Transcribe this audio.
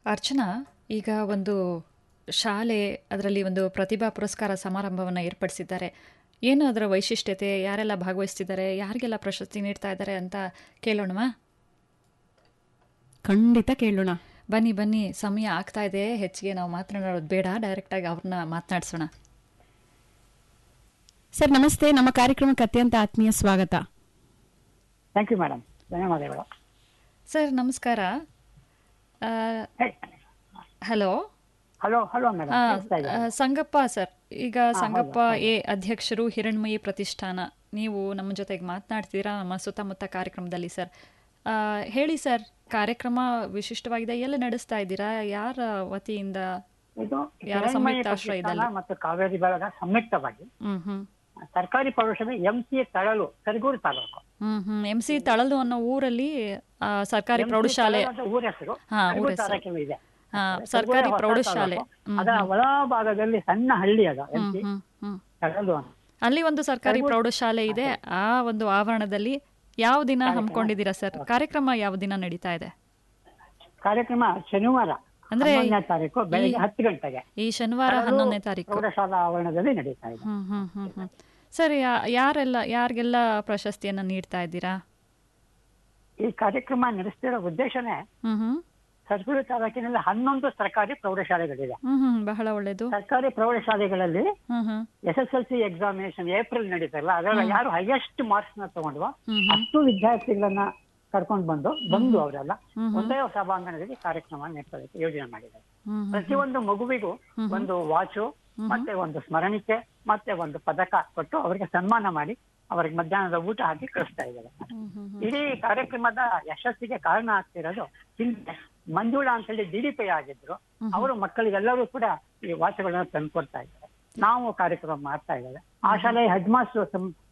ಅರ್ಚನಾ ಈಗ ಒಂದು ಶಾಲೆ ಅದರಲ್ಲಿ ಒಂದು ಪ್ರತಿಭಾ ಪುರಸ್ಕಾರ ಸಮಾರಂಭವನ್ನು ಏರ್ಪಡಿಸಿದ್ದಾರೆ ಏನು ಅದರ ವೈಶಿಷ್ಟ್ಯತೆ ಯಾರೆಲ್ಲ ಭಾಗವಹಿಸ್ತಿದ್ದಾರೆ ಯಾರಿಗೆಲ್ಲ ಪ್ರಶಸ್ತಿ ನೀಡ್ತಾ ಇದ್ದಾರೆ ಅಂತ ಕೇಳೋಣವಾ ಖಂಡಿತ ಕೇಳೋಣ ಬನ್ನಿ ಬನ್ನಿ ಸಮಯ ಆಗ್ತಾ ಇದೆ ಹೆಚ್ಚಿಗೆ ನಾವು ಮಾತನಾಡೋದು ಬೇಡ ಡೈರೆಕ್ಟಾಗಿ ಅವ್ರನ್ನ ಮಾತನಾಡಿಸೋಣ ಸರ್ ನಮಸ್ತೆ ನಮ್ಮ ಕಾರ್ಯಕ್ರಮಕ್ಕೆ ಅತ್ಯಂತ ಆತ್ಮೀಯ ಸ್ವಾಗತ ಥ್ಯಾಂಕ್ ಯು ಮೇಡಮ್ ಧನ್ಯವಾದಗಳು ಸರ್ ನಮಸ್ಕಾರ ಹಲೋ ಹಲೋ ಹಲೋ ಮೇಡಮ್ ಆ, ಕೇಳಿಸ್ತಾ ಇದೆ ಆ, ಸಂಗಪ್ಪ ಸರ್ ಈಗ ಸಂಗಪ್ಪ ಎ ಅಧ್ಯಕ್ಷರು ಹಿರಣ್ಮಯಿ ಪ್ರತಿಷ್ಠಾನ ನೀವು ನಮ್ಮ ಜೊತೆಗೆ ಮಾತನಾಡ್ತೀರಾ ನಮ್ಮ ಸುತ್ತಮುತ್ತ ಕಾರ್ಯಕ್ರಮದಲ್ಲಿ ಸರ್ ಆ, ಹೇಳಿ ಸರ್ ಕಾರ್ಯಕ್ರಮ ವಿಶಿಷ್ಟವಾಗಿದೆ ಎಲ್ಲ ನಡೆಸ್ತಾ ಇದ್ದೀರಾ ಯಾರ ವತಿಯಿಂದ ಇದು ಯಾರ ಹಿರಣ್ಮಯಿ ಸಂಯುಕ್ತಾಶ್ರಯದಲ್ಲಿ? ಪ್ರತಿಷ್ಠಾನ ಮತ್ತು ಕಾವೇರಿ ಬಳಗ ಸಂಯುಕ್ತವಾಗಿ ಹ್ಮ್ ಹ್ಮ್ ಸರ್ಕಾರಿ ಪ್ರೌಢಶಾಲೆ ಎಂ ಸಿ ತಳಲು ಸರಗೂರು ತಾಲೂಕು ಹ್ಮ್ ಹ್ಮ್ ಎಂ ಸಿ ತಳಲು ಅನ್ನೋ ಊರಲ್ಲಿ ಆ, ಸರ್ಕಾರಿ MC ಪ್ರೌಢಶಾಲೆ ತಳಲು ಅಂತ ಊರ ಹೆಸರು ಹಾ, ಸರಗೂರು ಊರ ಹೆಸರು. ತಾಲೂಕಿನ ಇದೆ ಹಾ ಸರಗೂರು ಸರ್ಕಾರಿ ಹೊಸ ಪ್ರೌಢಶಾಲೆ ತಾಲೂಕು. ಹ್ಮ್ ಅದರ ಒಳ ಭಾಗದಲ್ಲಿ ಸಣ್ಣ ಹಳ್ಳಿ ಅದ ಎಂ ಸಿ ಹ್ಮ್ ಹ್ಮ್ ತಳಲು ಅಂತ ಅಲ್ಲಿ ಒಂದು ಸರ್ಕಾರಿ ಪ್ರೌಢಶಾಲೆ ಇದೆ ಆ ಒಂದು ಆವರಣದಲ್ಲಿ ಯಾವ ದಿನ ಹಮ್ಮಿಕೊಂಡಿದ್ದೀರಾ ಸರ್ ಕಾರ್ಯಕ್ರಮ ಯಾವ ದಿನ ನಡೀತಾ ಇದೆ ಕಾರ್ಯಕ್ರಮ ಶನಿವಾರ ಅಂದ್ರೆ ಹನ್ನೊಂದನೇ ತಾರೀಕು ಬೆಳಿಗ್ಗೆ ಹತ್ತು ಗಂಟೆಗೆ ಈ ಶನಿವಾರ ತಳಲು ಹನ್ನೊಂದನೇ ತಾರೀಕು ಪ್ರೌಢಶಾಲಾ ಆವರಣದಲ್ಲಿ ನಡೀತಾ ಇದೆ ಹ್ಮ್ ಹ್ಮ್ ಹ್ಮ್ ಹ್ಮ್ ಸರ್ ಯಾ- ಯಾರೆಲ್ಲ ಯಾರಿಗೆಲ್ಲ ಪ್ರಶಸ್ತಿಯನ್ನ ನೀಡ್ತಾ ಇದ್ದೀರಾ ಈ ಕಾರ್ಯಕ್ರಮ ನಡೆಸ್ತಿರೋ ಉದ್ದೇಶನೇ ಹ್ಮ್ ಹ್ಮ್ ಸರಗೂರು ತಾಲೂಕಿನಲ್ಲಿ ಹನ್ನೊಂದು ಸರ್ಕಾರಿ ಪ್ರೌಢಶಾಲೆಗಳಿದೆ ಹ್ಮ್ ಹ್ಮ್ ಬಹಳ ಒಳ್ಳೇದು ಸರ್ಕಾರಿ ಪ್ರೌಢಶಾಲೆಗಳಲ್ಲಿ ಹ್ಮ್ ಹ್ಮ್ S S L C examination April ನಡೀತಲ್ಲ ಅದರಲ್ಲಿ ಯಾರು ಹೈಯೆಸ್ಟ್ ಮಾರ್ಕ್ಸ್ ನ ತಗೊಂಡ್ವ ಹ್ಮ್ ಅಷ್ಟು ವಿದ್ಯಾರ್ಥಿಗಳನ್ನ ಕರ್ಕೊಂಡು ಬಂದು ಬಂದು ಅವರೆಲ್ಲ ಹ್ಮ್ ಒಂದೇ ಸಭಾಂಗಣದಲ್ಲಿ ಕಾರ್ಯಕ್ರಮ ನಡೆಸೋದಕ್ಕೆ ಯೋಜನೆ ಮಾಡಿದ್ದಾರೆ ಹ್ಮ್ ಹ್ಮ್ ಪ್ರತಿಯೊಂದು ಮಗುವಿಗೂ ಒಂದು ವಾಚು ಮತ್ತೆ ಒಂದು ಸ್ಮರಣಿಕೆ ಮತ್ತೆ ಒಂದು ಪದಕ ಕೊಟ್ಟು ಅವರಿಗೆ ಸನ್ಮಾನ ಮಾಡಿ ಅವರಿಗೆ ಮಧ್ಯಾಹ್ನದ ಊಟ ಹಾಕಿ ಕಳಿಸ್ತಾ ಇದ್ದಾರೆ ಹ್ಮ್ ಹ್ಮ್ ಇಡೀ ಕಾರ್ಯಕ್ರಮದ ಯಶಸ್ಸಿಗೆ ಕಾರಣ ಆಗ್ತಿರೋದು ಹಿಂದೆ ಮಂಜುಳಾ ಅಂತ ಹೇಳಿ ಡಿಡಿಪಿ ಆಗಿದ್ರು ಅವರು ಮಕ್ಕಳಿಗೆಲ್ಲರೂ ಕೂಡ ಈ ವಾಚುಗಳನ್ನ ತಂದ್ಕೊಡ್ತಾ ಇದ್ದಾರೆ ನಾವು ಕಾರ್ಯಕ್ರಮ ಮಾಡ್ತಾ ಇದ್ದೇವೆ ಆ ಶಾಲೆಯ ಹೆಡ್ ಮಾಸ್ಟರ್